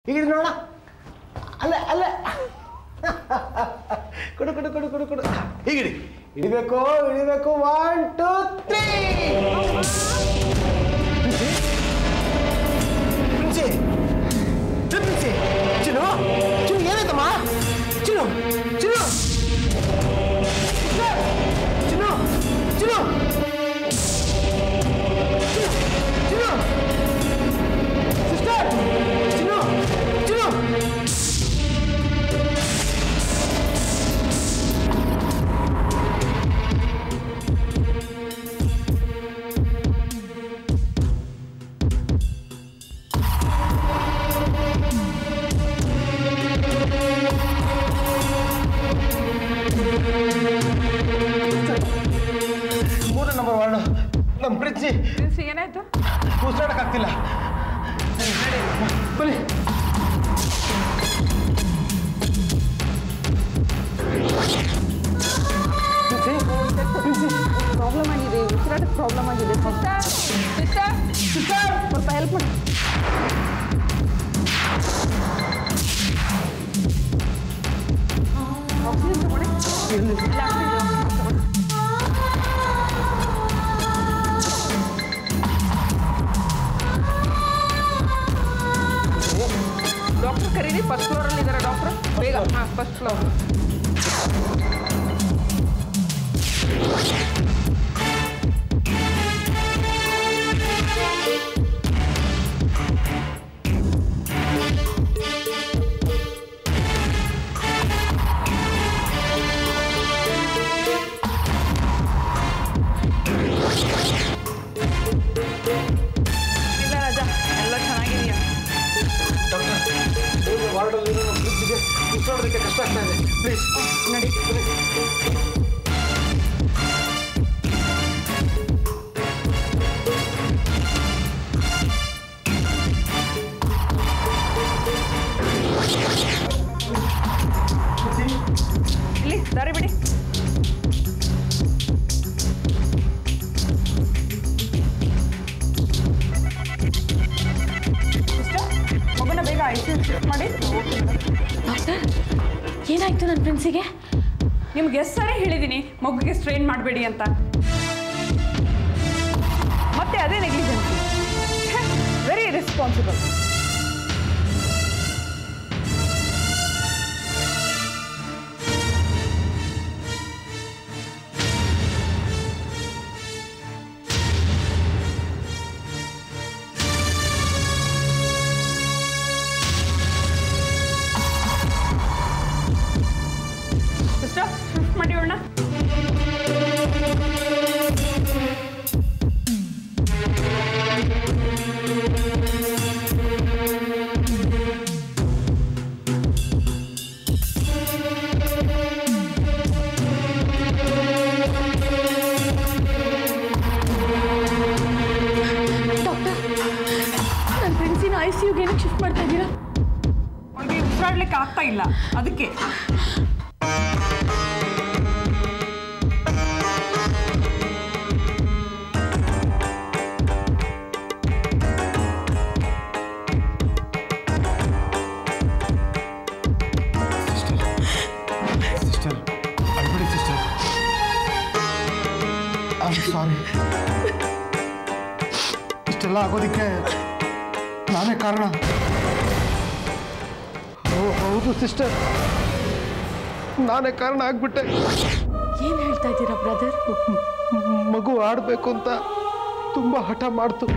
ಈಗ ನೋಡ ಅಲ್ಲ ಅಲ್ಲ ಕೊಡು ಕೊಡು ಕೊಡು ಕೊಡು ಕೊಡು ಹೀಗಿಡಿ ಹಿಡಿಬೇಕು ಹಿಡಿಬೇಕು one two three Princy Princy Chinnu Chinnu ಏನಾಯ್ತಮ್ಮ ಚಿನ್ನು ಚಿನ್ನು ಚಿನ್ನು ಚಿನ್ನು ಚಿನ್ನು ಸಿಸ್ಟರ್ ಚಿನ್ನು ಚಿನ್ನು ಮೂರನೇ ನಂಬರ್ ವಾರ್ಡು ನಮ್ಮ ಪ್ರಿನ್ಸಿ ಪ್ರಿನ್ಸಿ ಏನಾಯ್ತು ಉಸಿರಾಡಕ್ಕಾಗ್ತಿಲ್ಲ ಬನ್ನಿ ಪ್ರಾಬ್ಲಮ್ ಆಗಿದೆ ಉಸಿರಾಟಕ್ಕೆ ಪ್ರಾಬ್ಲಮ್ ಆಗಿದೆ ಸಿಸ್ಟರ್ ಸಿಸ್ಟರ್ ಸಿಸ್ಟರ್ ಸ್ವಲ್ಪ ಹೆಲ್ಪ್ ಮಾಡಿ ಆಕ್ಸಿಜನ್ ತಗೊಳ್ಳಿ ಇಲ್ಲ, oxygen ತಗೊಳ್ಳಿ. ಡಾಕ್ಟರ್ ಕರೀರಿ ಫಸ್ಟ್ ಫ್ಲೋರಲ್ಲಿ ಇದ್ದಾರೆ ಡಾಕ್ಟರ್ ಬೇಗ ಹಾಂ ಫಸ್ಟ್ ಫ್ಲೋರ್ ಇಲ್ಲ ರಾಜ ಎಲ್ಲ ಚೆನ್ನಾಗಿದೆಯಾ ಡಾಕ್ಟರ್ ವಾರ್ಡಲ್ಲಿ ಪ್ರಿನ್ಸಿಗೆ ಉಸಿರಾಡೋದಕ್ಕೆ ಕಷ್ಟ ಆಗ್ತಾ ಇದೆ ಪ್ಲೀಸ್ ನಡಿ ಇಲ್ಲಿ ದಾರಿ ಬಿಡಿ ಸಿಸ್ಟರ್, ಮಗುನ ಬೇಗ ಐಸಿ ಶಿಫ್ಟ್ ಮಾಡಿ ಡಾಕ್ಟರ್ ಏನಾಯ್ತು ನನ್ನ ಪ್ರಿನ್ಸಿಗೆ ನಿಮ್ಗೆ ಎಷ್ಟು ಸಾರಿ ಹೇಳಿದ್ದೀನಿ ಮಗುಗೆ ಸ್ಟ್ರೈನ್ ಮಾಡಬೇಡಿ ಅಂತ ಮತ್ತೆ ಅದೇ negligence very responsible sister shift ಮಾಡಿ ಅಣ್ಣ ಡಾಕ್ಟರ್ ನನ್ನ ಪ್ರಿನ್ಸಿನ ಐ ಸಿ ಯುಗೆ ಏನಕ್ಕೆ ಶಿಫ್ಟ್ ಮಾಡ್ತಾ ಇದ್ದೀರಾ ಅವ್ರಿಗೆ ಉಸಿರಾಡ್ಲಿಕ್ಕೆ ಆಗ್ತಾ ಇಲ್ಲ ಅದಕ್ಕೆ ಸಿಸ್ಟರ್ ಅಳ್ಬೇಡಿ ಸಿಸ್ಟರ್ ಐ ಸಾರಿ ಇಷ್ಟೆಲ್ಲ ಆಗೋದಕ್ಕೆ ನಾನೇ ಕಾರಣ ಓ ಹೌದು ಸಿಸ್ಟರ್ ನಾನೇ ಕಾರಣ ಆಗ್ಬಿಟ್ಟೆ ಏನು ಹೇಳ್ತಾ ಇದ್ದೀರಾ ಬ್ರದರ್ ಮಗು ಆಡಬೇಕು ಅಂತ ತುಂಬ ಹಠ ಮಾಡ್ತು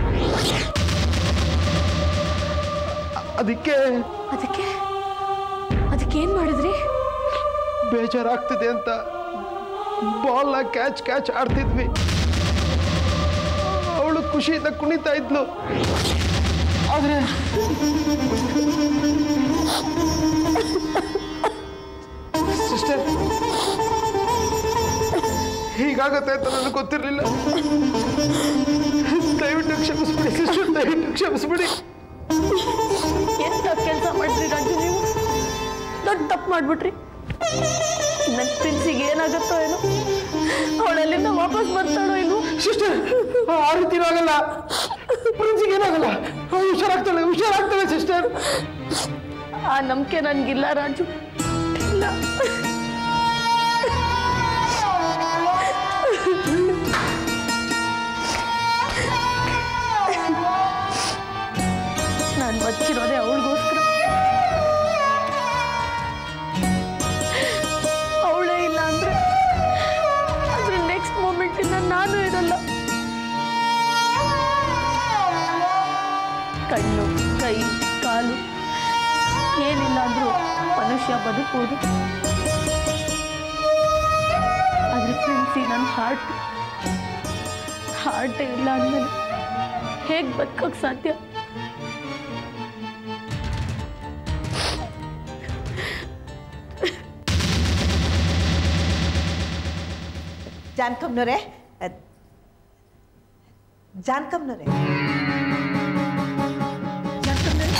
ಅದಕ್ಕೆ ಅದಕ್ಕೆ ಅದಕ್ಕೆ ಏನು ಮಾಡಿದ್ರಿ ಬೇಜಾರಾಗ್ತಿದೆ ಅಂತ ಬಾಲ್ನ ಕ್ಯಾಚ್ ಕ್ಯಾಚ್ ಆಡ್ತಿದ್ವಿ ಅವಳು ಖುಷಿಯಿಂದ ಕುಣಿತಾ ಇದ್ಲು ಆದರೆ ಸಿಸ್ಟರ್ ಹೀಗಾಗತ್ತೆ ಅಂತ ನನಗೆ ಗೊತ್ತಿರಲಿಲ್ಲ ದಯವಿಟ್ಟು ಕ್ಷಮಿಸ್ಬಿಡಿ ಸಿಸ್ಟರ್ ದಯವಿಟ್ಟು ಕ್ಷಮಿಸ್ಬಿಡಿ ಎಂತ ಕೆಲಸ ಮಾಡಿದ್ರಿ ರಾಜು ನೀವು ದೊಡ್ಡ ತಪ್ಪು ಮಾಡಿಬಿಟ್ರಿ ನನ್ನ ಪ್ರಿನ್ಸಿಗೆ ಏನಾಗುತ್ತೋ ಏನೋ ಅವಳಲ್ಲಿಂದ ವಾಪಸ್ ಬರ್ತಾಳೋ ಇಲ್ವೋ ಸಿಸ್ಟರ್ ಆ ರೀತಿ ಆಗಲ್ಲ ಪ್ರಿನ್ಸಿಗೆ ಏನಾಗಲ್ಲ ಅವ್ಳು ಹುಷಾರಾಗ್ತಾಳೆ ಹುಷಾರಾಗ್ತಾಳೆ ಸಿಸ್ಟರ್ ಆ ನಂಬಿಕೆ ನನಗಿಲ್ಲ ರಾಜು ಇಲ್ಲ ನಾನು ಬದುಕಿರೋದೇ ಅವಳಿಗೋಸ್ಕರ ಅವಳೇ ಇಲ್ಲ ಅಂದ್ರೆ ಅದ್ರ ನೆಕ್ಸ್ಟ್ ಮೂಮೆಂಟಿಂದ ನಾನು ಇರಲ್ಲ ಕಣ್ಣು ಕೈ ಕಾಲು ಏನಿಲ್ಲ ಅಂದ್ರೂ ಮನುಷ್ಯ ಬದುಕುವುದು ಆದ್ರೆ ಪ್ರಿನ್ಸಿ ನನ್ನ ಹಾರ್ಟ್ ಹಾರ್ಟೇ ಇಲ್ಲ ಅಂದಮೇಲೆ ಹೇಗೆ ಬದುಕೋಕ್ ಸಾಧ್ಯ ಜಾನ್ಕಮ್ನವ್ರೆ ಅದ್- ಜಾನ್ಕಮ್ನವ್ರೆ ಜಾನ್ಕಮ್ನವ್ರೆ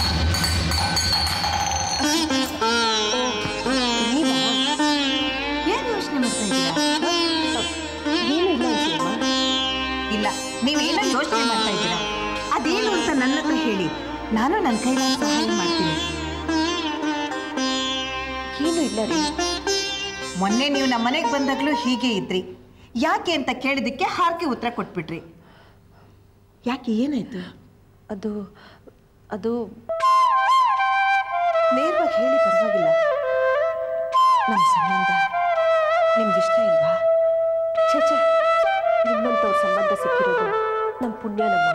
ಏನ್ ಯೋಚನೆ ಮಾಡ್ತಾ ಇದ್ದೀರಾ ಏನು ಇಲ್ಲ ಅನ್ಸಲ್ವಾ? ಇಲ್ಲ ನೀವೇನೋ ಯೋಚನೆ ಮಾಡ್ತಾ ಇದ್ದೀರಾ ಅದೇನು ಅಂತ ನನ್ನ ಹತ್ರ ಹೇಳಿ ನಾನು ನನ್ನ ಕೈಲಾದ ಸಹಾಯ ಮಾಡ್ತೀನಿ ಏನು ಇಲ್ಲ ರೀ ಮೊನ್ನೆ ನೀವು ನಮ್ಮ ಮನೆಗೆ ಬಂದಾಗಲೂ ಹೀಗೆ ಇದ್ರಿ ಯಾಕೆ ಅಂತ ಕೇಳಿದ್ದಕ್ಕೆ ಹಾರ್ಕೆ ಉತ್ತರ ಕೊಟ್ಬಿಟ್ರಿ ಯಾಕೆ ಏನಾಯ್ತು ಅದು ಅದು ನೇರವಾಗಿ ಹೇಳಿ ಪರವಾಗಿಲ್ಲ ನಮ್ಮ ಸಂಬಂಧ ನಿಮ್ಗಿಷ್ಟ ಇಲ್ವಾ ಛೇ ಛೇ ನಿಮ್ಮಂಥವ್ರ ಸಂಬಂಧ ಸಿಕ್ಕಿರೋದು ನಮ್ಮ ಪುಣ್ಯ ನಮ್ಮ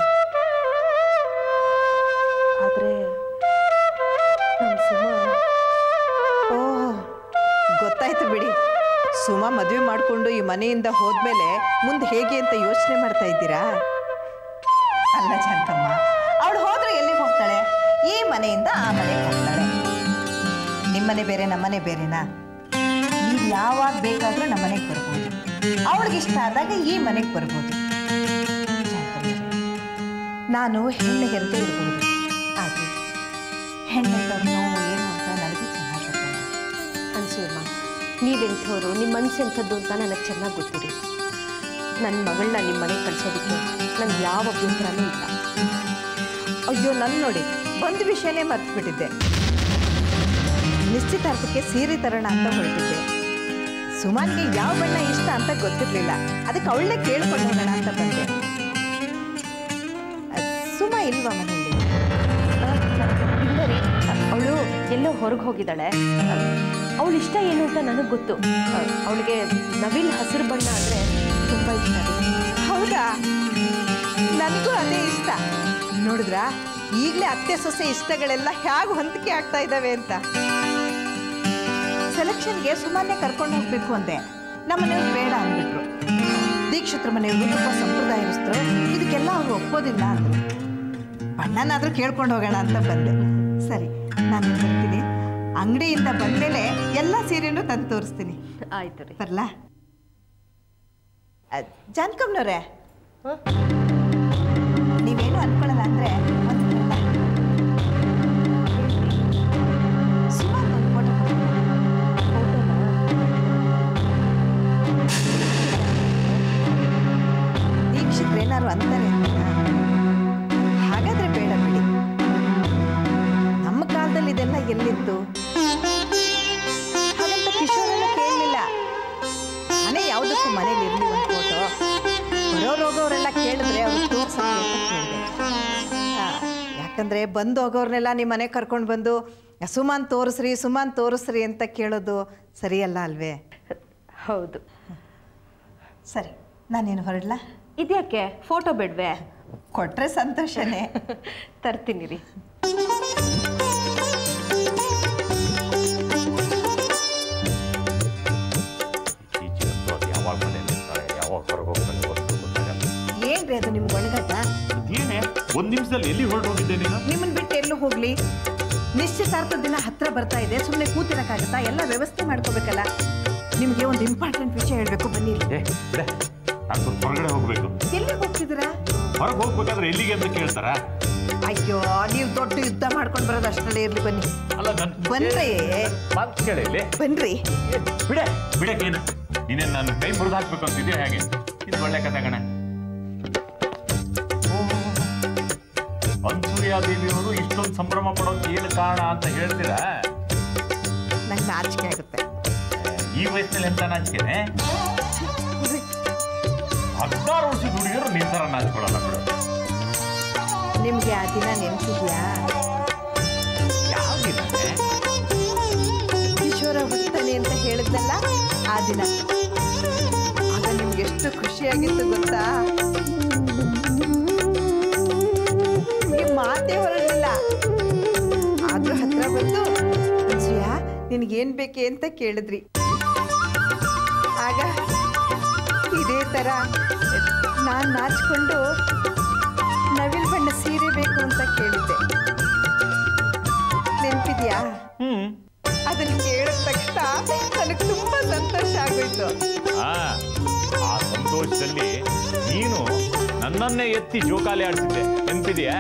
ಆದರೆ ನಮ್ಮ ಸುಮ ಓ ಗೊತ್ತಾಯ್ತು ಬಿಡಿ ಸುಮಾ ಮದುವೆ ಮಾಡಿಕೊಂಡು ಈ ಮನೆಯಿಂದ ಹೋದ್ಮೇಲೆ ಮುಂದೆ ಹೇಗೆ ಅಂತ ಯೋಚನೆ ಮಾಡ್ತಾ ಇದ್ದೀರಾ ಅಲ್ಲ ಜಾನಕಮ್ಮ ಅವಳು ಹೋದ್ರೆ ಎಲ್ಲಿಗೆ ಹೋಗ್ತಾಳೆ ಈ ಮನೆಯಿಂದ ಆ ಮನೆಗೆ ಹೋಗ್ತಾಳೆ ನಿಮ್ಮನೆ ಬೇರೆ ನಮ್ಮನೆ ಬೇರೆನಾ ನೀವು ಯಾವಾಗ ಬೇಕಾದರೂ ನಮ್ಮ ಮನೆಗೆ ಬರ್ಬೋದು ಅವಳಿಗೆ ಇಷ್ಟ ಆದಾಗ ಈ ಮನೆಗೆ ಬರ್ಬೋದು ಜಾನಕಮ್ಮನವ್ರೆ, ನಾನು ಹೆಣ್ಣು ಹೆರದೇ ಇರ್ಬೋದು ಆದರೆ ಹೆಣ್ಣೆಂದವ್ರ ನೋವು ಏನು ಅಂತ ನನಗೆ ಚೆನ್ನಾಗಿ ಗೊತ್ತಲ್ಲ ಅನ್ಸೂರ್ಮ ನೀವೆಂಥವ್ರು ನಿಮ್ಮ ಮನ್ಸು ಎಂಥದ್ದು ಅಂತ ನನಗೆ ಚೆನ್ನಾಗಿ ಗೊತ್ತು ರೀ ನನ್ನ ಮಗಳನ್ನ ನಿಮ್ಮ ಮನೆಗೆ ಕಳ್ಸೋದಕ್ಕೆ ನನಗೆ ಯಾವ ಅಭ್ಯಂತರನೂ ಇಲ್ಲ ಅಯ್ಯೋ ನನ್ನ ನೋಡಿ ಒಂದು ವಿಷಯನೇ ಮರ್ತ್ಬಿಟ್ಟಿದ್ದೆ ನಿಶ್ಚಿತಾರ್ಥಕ್ಕೆ ಸೀರೆ ತರೋಣ ಅಂತ ಹೊರಟಿದ್ದೆ ಸುಮಾನ್ಗೆ ಯಾವ ಬಣ್ಣ ಇಷ್ಟ ಅಂತ ಗೊತ್ತಿರಲಿಲ್ಲ ಅದಕ್ಕೆ ಅವಳನ್ನೇ ಕೇಳ್ಕೊಂಡು ಹೋಗೋಣ ಅಂತ ಬಂದೆ ಅಹ್, ಸುಮಾ ಇಲ್ವಾ ಮನೆಯಲ್ಲಿ ಇಲ್ಲ ರೀ ಅವಳು ಎಲ್ಲೋ ಹೊರಗೆ ಹೋಗಿದ್ದಾಳೆ ಅವಳ ಇಷ್ಟ ಏನು ಅಂತ ನನಗೆ ಗೊತ್ತು ಅವಳಿಗೆ ನವಿಲ್ ಹಸಿರು ಬಣ್ಣ ಅಂದರೆ ತುಂಬ ಇಷ್ಟ ರೀ ಹೌದಾ ನನಗೂ ಅದೇ ಇಷ್ಟ ನೋಡಿದ್ರಾ ಈಗಲೇ ಅತ್ತೆ ಸೊಸೆ ಇಷ್ಟಗಳೆಲ್ಲ ಹೇಗೆ ಹೊಂದಿಕೆ ಆಗ್ತಾ ಇದ್ದಾವೆ ಅಂತ ಸೆಲೆಕ್ಷನ್ಗೆ ಸುಮ್ಮನೆ ಕರ್ಕೊಂಡು ಹೋಗ್ಬೇಕು ಅಂದೆ ನಮ್ಮನೆಯವ್ರು ಬೇಡ ಅಂದ್ಬಿಟ್ರು ದೀಕ್ಷಿತ್ರ ಮನೆಯವರು ತುಂಬ ಸಂಪ್ರದಾಯಸ್ಥರು ಇದಕ್ಕೆಲ್ಲ ಅವ್ರು ಒಪ್ಪೋದಿಲ್ಲ ಅಂದರು ಬಣ್ಣನಾದರೂ ಕೇಳ್ಕೊಂಡು ಹೋಗೋಣ ಅಂತ ಬಂದೆ ಸರಿ ನಾನು ಬರ್ತೀನಿ ಅಂಗಡಿಯಿಂದ ಬಂದಮೇಲೆ ಎಲ್ಲ ಸೀರೆನೂ ತಂದು ತೋರಿಸ್ತೀನಿ ಆಯ್ತು ರೀ ಬರ್ಲಾ ಅಹ್, ಜಾನ್ಕಮ್ನವ್ರೆ ನೀವೇನು ಅನ್ಕೊಳ್ಳಲ್ಲ ಅಂದ್ರೆ ಒಂದು ಕೇಳ ಸುಮಾರು ಒಂದು ಫೋಟೋ ದೀಕ್ಷಿತ್ರು ಏನಾರು ಅಂತಾರೆ ಅಂತೀರಾ? ಹಾಗಾದ್ರೆ ಬೇಡ ಬಿಡಿ ನಮ್ಮ ಕಾಲದಲ್ಲಿ ಇದೆಲ್ಲ ಎಲ್ಲಿತ್ತು ಹಾಗಂತ ಕಿಶೋರನ್ನ ಕೇಳಲಿಲ್ಲ ಮನೆ ಯಾವುದಕ್ಕೂ ಮನೇಲಿ ಇರಲಿ ಒಂದು ಫೋಟೋ ಬರೋರು ಹೋಗೋರೆಲ್ಲ ಕೇಳಿದ್ರೆ ಅವ್ರು ತೋರ್ಸಕ್ಕೆ ಅಂತ ಕೇಳಿದೆ ಯಾಕಂದ್ರೆ ಬಂದು ಹೋಗೋರ್ನೆಲ್ಲ ನಿಮ್ಮ ಮನೆ ಕರ್ಕೊಂಡು ಬಂದು ಸುಮಾನ್ ತೋರಿಸ್ರಿ ಸುಮಾನ್ ತೋರಿಸ್ರಿ ಅಂತ ಕೇಳೋದು ಸರಿಯಲ್ಲ ಅಲ್ವೇ ಹೌದು ಸರಿ ನಾನೇನು ಹೊರಡ್ಲಾ ಇದ್ಯಾಕೆ ಫೋಟೋ ಬೇಡ್ವೆ ಕೊಟ್ರೆ ಸಂತೋಷನೇ ತರ್ತೀನಿ ರೀ ಈಚೆಗಂತೂ ಅದು ಯಾವಾಗ ಮನೇಲಿ ಇರ್ತಾಳೆ ಯಾವಾಗ ಹೊರಗೆ ಹೋಗ್ತಾಳೆ ಒಂದು ಗೊತ್ತಾಗಲ್ಲ ಏನ್ರಿ ಅದು ನಿಮ್ಗೆ ಒಣಗತ್ತ ಏನೇ ಒಂದು ನಿಮಿಷದಲ್ಲಿ ಎಲ್ಲಿ ಹೊರಟೋಗಿದ್ದೆ ನೀನು ನಿಮ್ಮನ್ನ ಬಿಟ್ಟು ಎಲ್ಲೂ ಹೋಗ್ಲಿ ನಿಶ್ಚಿತಾರ್ಥ ದಿನ ಹತ್ರ ಬರ್ತಾ ಇದೆ ಸುಮ್ಮನೆ ಕೂತಿರಕ್ಕಾಗತ್ತಾ ಎಲ್ಲ ವ್ಯವಸ್ಥೆ ಮಾಡ್ಕೋಬೇಕಲ್ಲ ನಿಮಗೆ ಒಂದು ಇಂಪಾರ್ಟೆಂಟ್ ವಿಷಯ ಹೇಳಬೇಕು ಬನ್ನಿ ಇಲ್ಲಿ. ಏ ಬಿಡೆ ನಾನು ಸ್ವಲ್ಪ ಹೊರಗಡೆ ಹೋಗ್ಬೇಕು ಎಲ್ಲಿಗೆ ಹೋಗ್ತಿದ್ದೀರಾ ಹೊರಗೆ ಹೋಗ್ಬೇಕಾದ್ರೆ ಎಲ್ಲಿಗೆ ಅಂತ ಕೇಳ್ತಾರ ಅಯ್ಯೋ ನೀವು ದೊಡ್ಡ ಯುದ್ಧ ಮಾಡ್ಕೊಂಡು ಬರೋದು ಅಷ್ಟರಲ್ಲೇ ಇರ್ಲಿ ಬನ್ನಿ ಅಲ್ಲ ನನ್ ಬನ್ರಿ ಮಾತು ಕೇಳಿ ಇಲ್ಲಿ ಬನ್ರಿ ಏ, ಬಿಡೆ ಬಿಡಕ್ಕೇನು ನೀನೇನು ನನ್ನ ಕೈ ಮುರಿದು ಹಾಕ್ಬೇಕು ಅಂತಿದ್ಯಾ ಹೇಗೆ ಇದು ಒಳ್ಳೆ ಕತೆ ಕಣೆ ಓ, ಅನ್ಸೂಯ ದೇವಿಯವರು ಇಷ್ಟೊಂದು ಸಂಭ್ರಮ ಪಡೋಕೆ ಏನು ಕಾರಣ ಅಂತ ಹೇಳ್ತೀರಾ ನಂಗೆ ನಾಚಿಕೆ ಆಗುತ್ತೆ ಈ ವಯಸ್ಸಿನಲ್ಲಿ ಎಂತ ನಾಚಿಕೆನೆ ಹದಿನಾರು ವರ್ಷದ ಹುಡುಗಿಯರು ನಿನ್ ಥರ ನಾಚ್ಕೊಳ್ಳಲ್ಲ ಬಿಡು ನಿಮ್ಗೆ ಆ ದಿನ ನೆನ್ಪಿದ್ಯಾ ಯಾವ ದಿನನೇ? ಕಿಶೋರ ಹುಡ್ತಾನೆ ಅಂತ ಹೇಳಿದ್ನಲ್ಲ ಆ ದಿನ ಆಗ ನಿಮ್ಗೆ ಎಷ್ಟು ಖುಷಿಯಾಗಿತ್ತು ಗೊತ್ತಾ ನಿಮ್ಗೆ ಮಾತೇ ಹೊರಲಿಲ್ಲ ಆದ್ರೂ ಹತ್ರ ಬಂದು ಅಜ್ಜಿಯ ನಿನಗೇನ್ ಬೇಕೆ ಅಂತ ಕೇಳಿದ್ರಿ ಆಗ ಇದೇ ಥರ ನಾನು ನಾಚ್ಕೊಂಡು ನವಿಲ್ ಬಣ್ಣ ಸೀರೆ ಬೇಕು ಅಂತ ಕೇಳಿದ್ದೆ ನೆನ್ಪಿದ್ಯಾ ಹ್ಮ್ ಅದನ್ನ ಕೇಳಿದ ತಕ್ಷಣ ನನಗೆ ತುಂಬಾ ಸಂತೋಷ ಆಗೋಯ್ತು ಆ ಆ ಸಂತೋಷದಲ್ಲಿ ನೀನು ನನ್ನನ್ನೇ ಎತ್ತಿ ಜೋಕಾಲಿ ಆಡ್ತಿದ್ದೆ ನೆನ್ಪಿದೆಯಾ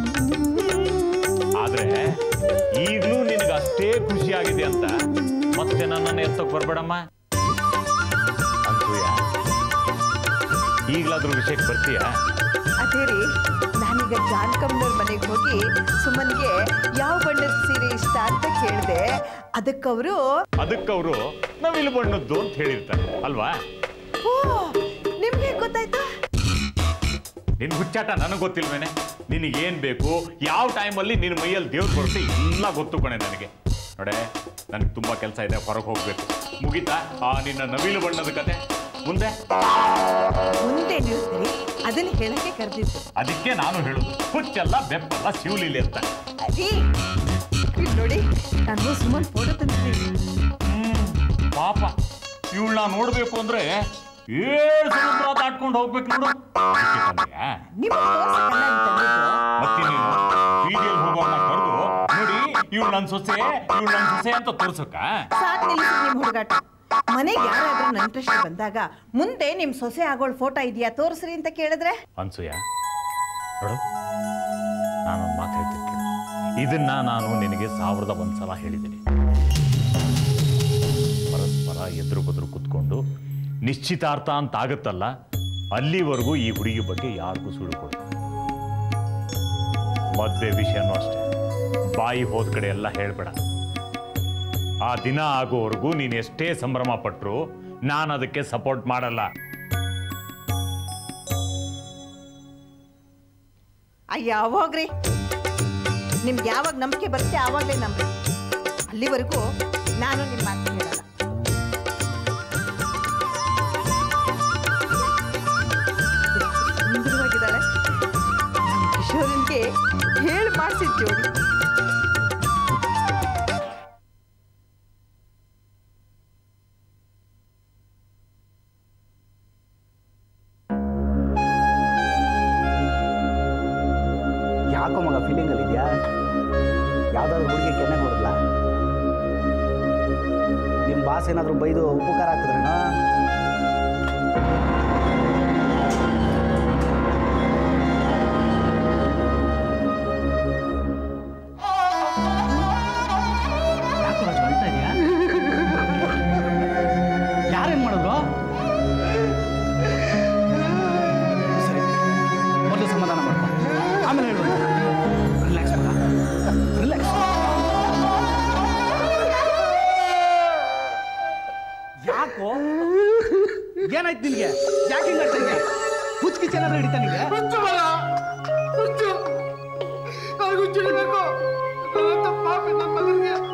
ಆದ್ರೆ ಈಗಲೂ ನಿನಗೆ ಅಷ್ಟೇ ಖುಷಿಯಾಗಿದೆ ಅಂತ ಮತ್ತೆ ನನ್ನನ್ನು ಎತ್ತಕ್ಕೆ ಬರ್ಬೇಡಮ್ಮ ಅನ್ಸೂಯ ಈಗಲಾದ್ರೂ ವಿಷಯಕ್ಕೆ ಬರ್ತೀಯಾ ಅದೇ ರೀ ನಾನೀಗ ಜಾನ್ಕಮ್ಮನವ್ರ ಮನೆಗೆ ಹೋಗಿ ಸುಮನ್ಗೆ ಯಾವ ಬಣ್ಣದ ಸೀರೆ ಇಷ್ಟ ಅಂತ ಕೇಳಿದೆ ಅದಕ್ಕವರು ಅದಕ್ಕವರು ನವಿಲು ಬಣ್ಣದ್ದು ಅಂತ ಹೇಳಿರ್ತಾರೆ ಅಲ್ವಾ ಓ ನಿಮ್ಗೆ ಗೊತ್ತಾಯ್ತು ನಿನ್ ಹುಚ್ಚಾಟ ನನಗೆ ಗೊತ್ತಿಲ್ವೇನೆ ನಿನಗೆ ಏನ್ ಬೇಕು ಯಾವ ಟೈಮಲ್ಲಿ ನಿನ್ನ ಮೈಯಲ್ಲಿ ದೇವ್ರು ಬರುತ್ತೆ ಎಲ್ಲ ಗೊತ್ತು ಕಣೆ ನನಗೆ ನೋಡೆ ನನಗೆ ತುಂಬಾ ಕೆಲಸ ಇದೆ ಹೊರಗೆ ಹೋಗ್ಬೇಕು ಮುಗಿತಾ ಆ ನಿನ್ನ ನವಿಲು ಬಣ್ಣದ ಕತೆ ಮುಂದೆ ಮುಂದೆ ನಿಲ್ತೀರಿ ಅದನ್ನ ಹೇಳಕ್ಕೆ ಕರೆದಿತ್ತು ಅದಕ್ಕೆ ನಾನು ಹೇಳುದು ಹುಚ್ಚೆಲ್ಲ ಬೆಪ್ಪಲ್ಲ ಶಿವಲಿಲೆ ಅಂತ ಅದೇ ಇಲ್ಲಿ ನೋಡಿ ನಾನು ಸುಮನ್ ಫೋಟೋ ತಂದಿದ್ದೀನಿ ಹ್ಮ್, ಪಾಪ ಇವಳನ್ನ ನೋಡ್ಬೇಕು ಅಂದ್ರೆ ಏಳು ಸಮುದ್ರ ದಾಟ್ಕೊಂಡು ಹೋಗ್ಬೇಕು ನೋಡು ಅದಕ್ಕೆ ತಂದ್ಯಾ? ನಿಮ್ಮ ತೋರ್ಸಕ್ಕಲ್ಲ ಅಂತ ತಂದಿದ್ದು. ಮತ್ತೆ ನೀನು ಬೀದಿಯಲ್ಲಿ ಹೋಗೋಣ ಕರೆದು ನೋಡಿ ಇವಳು ನನ್ನ ಸೊಸೆ ಇವಳು ನನ್ನ ಸೊಸೆ ಅಂತ ತೋರ್ಸಕ್ಕ ಸಾಕ್ ನಿಲ್ಲಿಸಿ ನಿಮ್ಮ ಹುಡುಗಾಟ ಮನೆಗೆ ಯಾರಾದ್ರೂ ನಂಟ್ರಷ್ಟು ಬಂದಾಗ ಮುಂದೆ ನಿಮ್ ಸೊಸೆ ಆಗೋಳ್ ಫೋಟೋ ಇದೆಯಾ ತೋರಿಸ್ರಿ ಅಂತ ಕೇಳಿದ್ರೆ ಅನ್ಸೂಯ ನೋಡು ನಾನೊಂದು ಮಾತು ಹೇಳ್ತೀನಿ ಕೇಳು. ಇದನ್ನ ನಾನು ನಿನಗೆ ಸಾವಿರದ ಒಂದ್ಸಲ ಹೇಳಿದ್ದೀನಿ ಪರಸ್ಪರ ಎದುರು ಬದುರು ಕುತ್ಕೊಂಡು ನಿಶ್ಚಿತಾರ್ಥ ಅಂತ ಆಗುತ್ತಲ್ಲ ಅಲ್ಲಿವರೆಗೂ ಈ ಹುಡುಗಿ ಬಗ್ಗೆ ಯಾರಿಗೂ ಸುಳ್ಳು ಕೊಡು ಮದ್ವೆ ವಿಷಯನೂ ಅಷ್ಟೇ ಬಾಯಿ ಹೋದ ಕಡೆ ಎಲ್ಲ ಹೇಳ್ಬೇಡ ಆ ದಿನ ಆಗೋವರೆಗೂ ನೀನು ಎಷ್ಟೇ ಸಂಭ್ರಮ ಪಟ್ಟರು ನಾನು ಅದಕ್ಕೆ ಸಪೋರ್ಟ್ ಮಾಡಲ್ಲ ಅಯ್ಯ ಹೋಗ್ರಿ ನಿಮ್ಗೆ ಯಾವಾಗ ನಂಬಿಕೆ ಬರುತ್ತೆ ಆವಾಗಲೇ ನಂಬಿ ಅಲ್ಲಿವರೆಗೂ ನಾನು ನಿಮ್ಮ ಮಾತು ಹೇಳಲ್ಲ ಸುಂದರವಾಗಿದ್ದಾಳೆ ನಮ್ಮ ಕಿಶೋರನ್ಗೆ ಹೇಳಿ ಮಾಡಿಸಿದ್ ಜೋಡಿ ಯಾಕೋ ಮಗ ಫೀಲಿಂಗಲ್ಲಿ ಇದೆಯಾ ಯಾವುದಾದ್ರು ಹುಡುಗಿ ಕೆನ್ನೆ ಕೊಡಲ್ಲ ನಿಮ್ಮ ಬಾಸ್ ಏನಾದರೂ ಬೈದು ಉಪಕಾರ ಹಾಕಿದ್ರೇನೋ ಯಾಕೋ ರಾಜು ಅಳ್ತಾ ಇದೆಯಾ ಯಾರೇನು ಮಾಡಿದ್ರು ಸರಿ ಮೊದಲು ಸಮಾಧಾನ ಮಾಡ್ಕೊ ಆಮೇಲೆ ಹೇಳುವ ರಿಲ್ಯಾಕ್ಸ್ ಮಗ ರಿಲ್ಯಾಕ್ಸ್ ಯಾಕೋ ಏನಾಯ್ತು ನಿನಗೆ ಯಾಕೆ ಹಿಂಗೆ ಆಡ್ತಾ ಇದೆಯಾ ಹುಚ್ಚು ಕಿಚ್ಚ ಏನಾದ್ರು ಹಿಡಿತಾ ನಿನಗೆ ಹುಚ್ಚು ಬಲ ಹುಚ್ಚು ನನಗೆ ಹುಚ್ಚು ಹಿಡಿಬೇಕು ನನ್ನ ಪಾಪಿ ನನ್ನ ಮಗನಿಗೆ